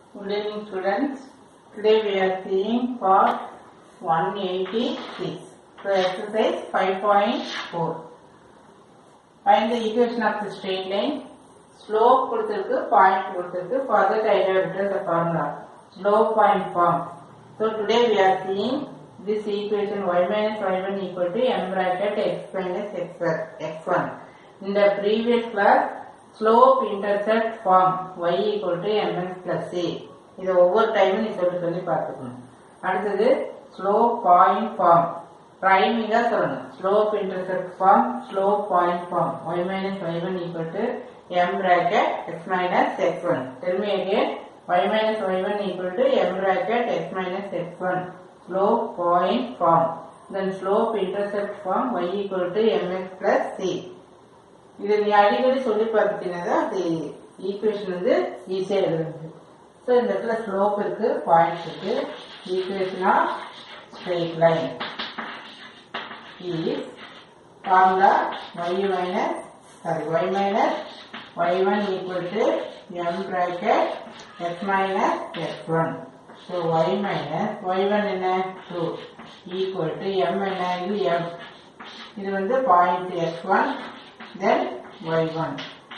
Good evening students. Today we are seeing part 186. So exercise 5.4. Find the equation of the straight line. Slope கொடுத்திருக்கு point கொடுத்திருக்கு for that I have written the formula. Slope point form. So today we are seeing this equation y minus y1 equal to m bracket x minus x1. x1. In the previous class slope intercept form y equal to mn plus a இதை ஒவ்வொரு டைமும் நீ சொல்லி சொல்லி பார்த்துக்கணும் அடுத்தது slope point form ப்ரைமிங்காக சொல்லணும் slope intercept form slope point form y minus y1 equal to m bracket x minus x1 tell me again y minus y1 equal to m bracket x minus x1 slope point form then slope intercept form y equal to mx plus c இது நீ அடிக்கடி சொல்லி பார்த்தீங்கன்னா அது equation வந்து ஈஸியாக எழுதுறது so இந்த இடத்துல ஸ்லோப் இருக்கு பாயிண்ட் இருக்கு equation of straight line is formula y minus sorry y minus y1 equal to m bracket x minus x1 so y minus y1 என்ன 2 ஈக்குவல் டு m என்ன இது m இது வந்து point x1 then y1.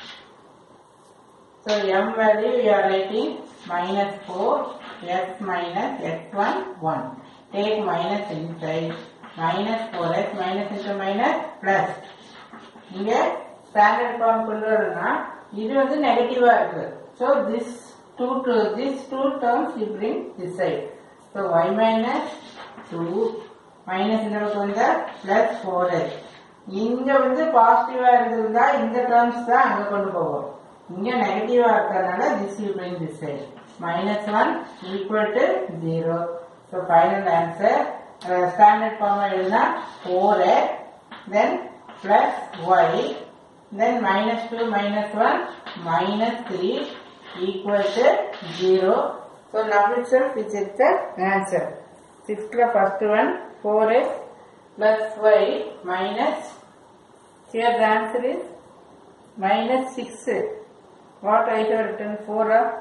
So m value you are writing minus 4 x minus x1 1. Take minus inside minus 4x minus into minus plus. இங்க standard form கொண்டு வரணும்னா இது வந்து நெகட்டிவா இருக்கு so this two to this two terms you bring this side so y minus two minus இந்த பக்கம் வந்தா பிளஸ் ஃபோர் எக்ஸ் இங்க வந்து பாசிட்டிவா இருந்திருந்தா இந்த டேர்ம்ஸ் தான் அங்க கொண்டு போவோம் இங்க நெகட்டிவா இருக்கிறதுனால this you bring this side minus one equal to zero so final answer standard ஃபார்மா எழுதினா four x then plus y then minus two minus one minus three equal to zero so now itself its its answer சிக்ஸ்த்ல first one four x plus y minus here the answer is minus 6 what I have written 4 ah?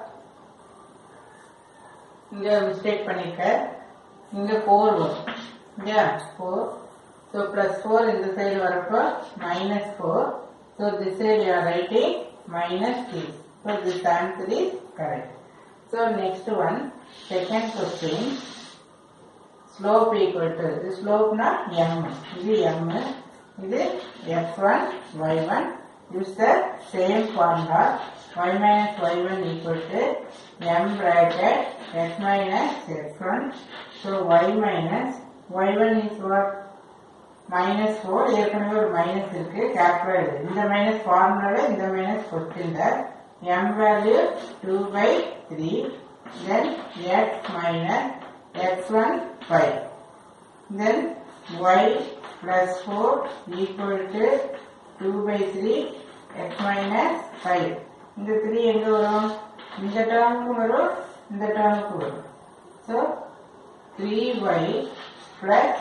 இங்க mistake பண்ணிருக்க இங்க 4 வரும் இல்லையா 4 so plus 4 இந்த side வரப்போ minus 4 so this side you are writing minus 3 so this answer is correct so next one second question slope equal to இது ஸ்லோப்னா m இது எம் இது x one y one use the same formula y minus y one equal to m bracket x minus x one so y minus y one is what minus four ஏற்கனவே ஒரு minus இருக்கு capital இந்த minus ஃபார்முலாவில் இந்த minus கொஸ்டின்ல m value two by three then x minus x1 5 then y plus 4 equal to 2 by 3 x minus 5 இந்த 3 எங்க வரும் இந்த டேர்முக்கு வரும் இந்த டேர்முக்கு வரும் so 3y plus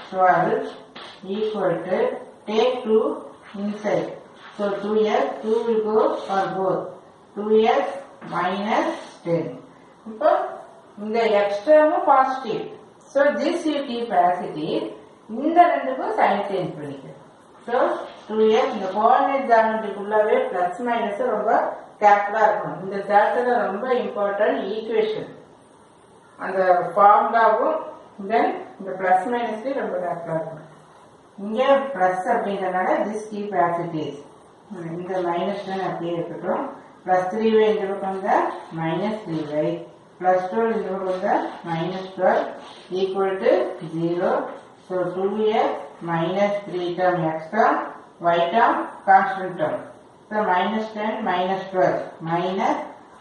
12 equal to take 2 inside so 2x 2 will go for both 2x minus 10 இப்போ இந்த எக்ஸ்ட்ராவும் positive so this you keep as it is இந்த ரெண்டுக்கும் சைன் சேஞ்ச் பண்ணிக்க ஸோ டூ இயர்ஸ் இந்த கோஆர்டினேட் ஜாமெட்ரிக்குள்ளாவே பிளஸ் மைனஸ் ரொம்ப கேர்ஃபுல்லாக இருக்கணும் இந்த சாப்டர்ல ரொம்ப இம்பார்ட்டன்ட் ஈக்குவேஷன் அந்த ஃபார்முலாவும் தென் இந்த பிளஸ் மைனஸ்லேயும் ரொம்ப கேர்ஃபுல்லாக இருக்கணும் இங்கே பிளஸ் அப்படிங்கிறதுனால this keep as it is இந்த மைனஸ் அப்படியே இருக்கட்டும் பிளஸ் த்ரீ வை இந்த பக்கம் தான் minus three y plus 12 is equal to minus 12 equal to 0. So 2x minus 3 term x term, y term constant term. So minus 10 minus 12 minus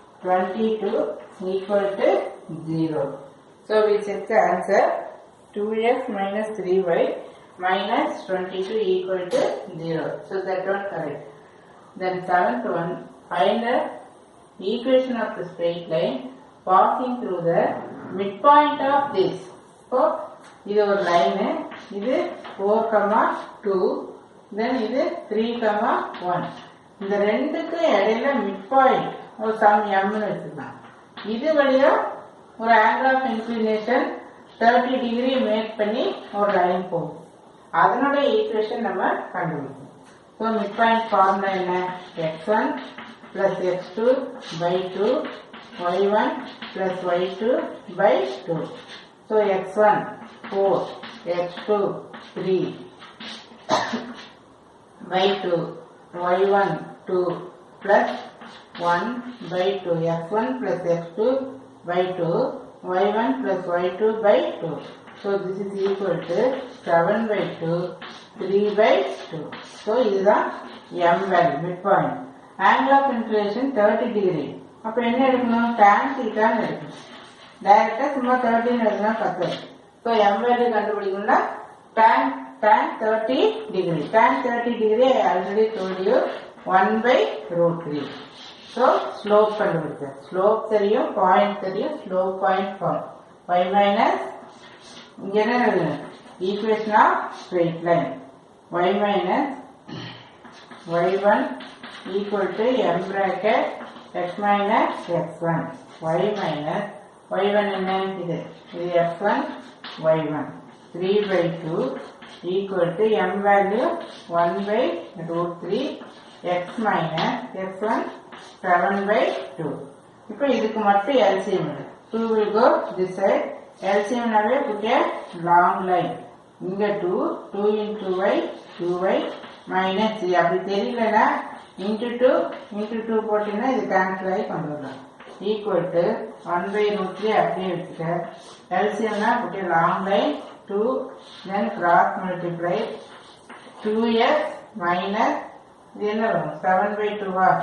22 equal to 0. So we check the answer 2x minus 3y minus 22 equal to 0. So that one correct. Then seventh one find the equation of the straight line passing through the midpoint of this. So, இது ஒரு line இது four comma two then இது three comma one இந்த ரெண்டுக்கும் இடையில midpoint ஒரு some எம்னு வச்சுக்கலாம் இது வழியா ஒரு angle of inclination thirty degree make பண்ணி ஒரு லைன் போகும் அதனுடைய ஈக்குவேஷன் நம்ம கண்டுபிடிக்கணும் ஸோ மிட் பாயிண்ட் ஃபார்முலா என்ன x one plus x two by two y one plus y two by two so x one four x two three by 2 y1 2 plus 1 by 2 x1 plus x2 by 2 y1 plus y2 by 2 so this is equal to 7 by 2 3 by 2 so இதுதான் m value midpoint angle of inclination 30 degree அப்ப என்ன எடுக்கணும் tan theta ன்னு எடுக்கணும் டைரக்டா சும்மா 30 ன்னு எழுதினா பத்தாது ஸோ m வேல்யூ கண்டுபிடிக்கணும்னா tan tan 30 degree tan 30 degree I already told you 1 by root 3 so slope கண்டுபிடிச்சேன் ஸ்லோப் தெரியும் பாயிண்ட் தெரியும் slope point form y minus இங்க என்ன எழுதணும் equation of straight line y minus y1 equal to m bracket x minus x1 y minus y1 என்ன இது இது x1 y1 3 by 2 equal to m value 1 by root 3 x minus x1 7 by 2 இப்போ இதுக்கு மட்டும் LCM எடு 2 will go this side LCM நாவே put a long line இங்க 2 2 into y 2y minus 3 அப்படி தெரியலனா into 2 into 2 போட்டீங்கன்னா இது கேன்சல் ஆகி கொண்டு வரலாம் equal to one by root three அப்படியே வச்சுக்க எல்சியம்னா put a long line 2 then cross multiply 2x minus இது என்ன வரும் 7 by 2 வா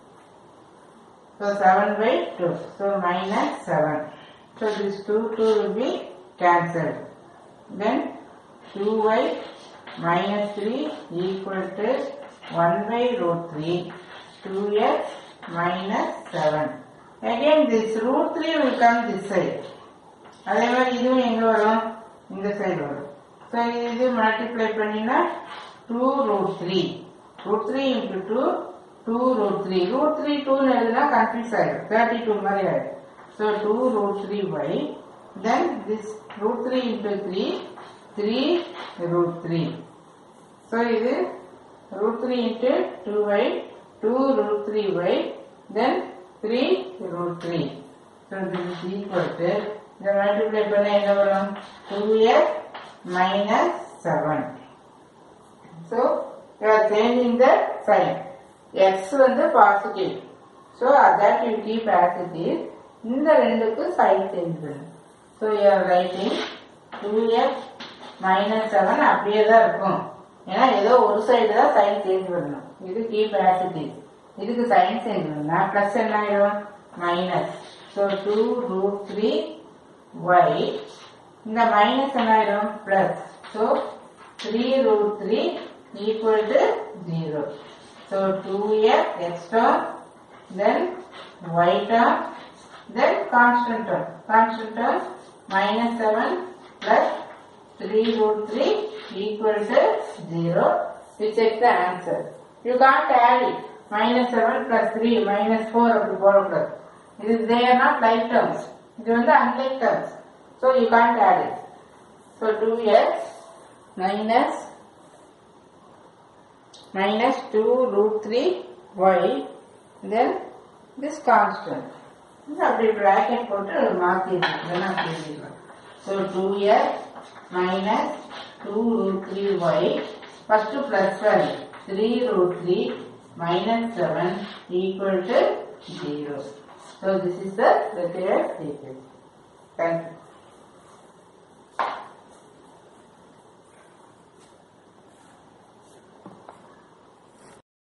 So 7 by 2. So minus 7. So this 2, 2 will be cancelled. Then 2y minus 3 equal to 1 by root 3. 2x minus 7. Again this root 3 will come this side. அதே மாதிரி இதுவும் எங்க வரும் இந்த சைடு வரும் ஸோ இது மல்டிப்ளை பண்ணினா two root three root three into two two root three root three டூன்னு எழுதுனா கன்ஃபியூஸ் ஆயிடும் தேர்ட்டி டூ மாதிரி ஆயிடும் so two root three y then this root three into three three root three so இது root three into two y two root three y then three root three so this is equal to இதை multiply பண்ண என்ன வரும் two x minus seven so you R changing the sign x வந்து positive so that you keep as it is இந்த ரெண்டுக்கு sign change பண்ணும் so you are writing two x minus seven அப்படியே தான் இருக்கும் ஏன்னா ஏதோ ஒரு சைடு தான் சைன் சேஞ்ச் பண்ணணும் இது கீப் ஆஸ் இட் இஸ் இதுக்கு சைன் சேஞ்ச் பண்ணா ப்ளஸ் என்ன ஆயிடும் minus so two root three y இந்த மைனஸ் என்ன ஆயிடும் plus so three root three equal to zero so two x x term then y term then constant term constant term minus seven plus three root three equal to zero we check the answer you can't add it minus seven plus three minus four அப்படி போடக்கூடாது இது they are not like terms இது வந்து unlike terms so you can't add it so two x minus minus 2 root 3 y then this constant இது அப்படி bracket போட்டு மாத்திடலாம் இல்லைன்னா அப்படி எழுதிடலாம் so two x minus two root three y first plus value three root three minus seven equal to zero so this is the required sequence thank you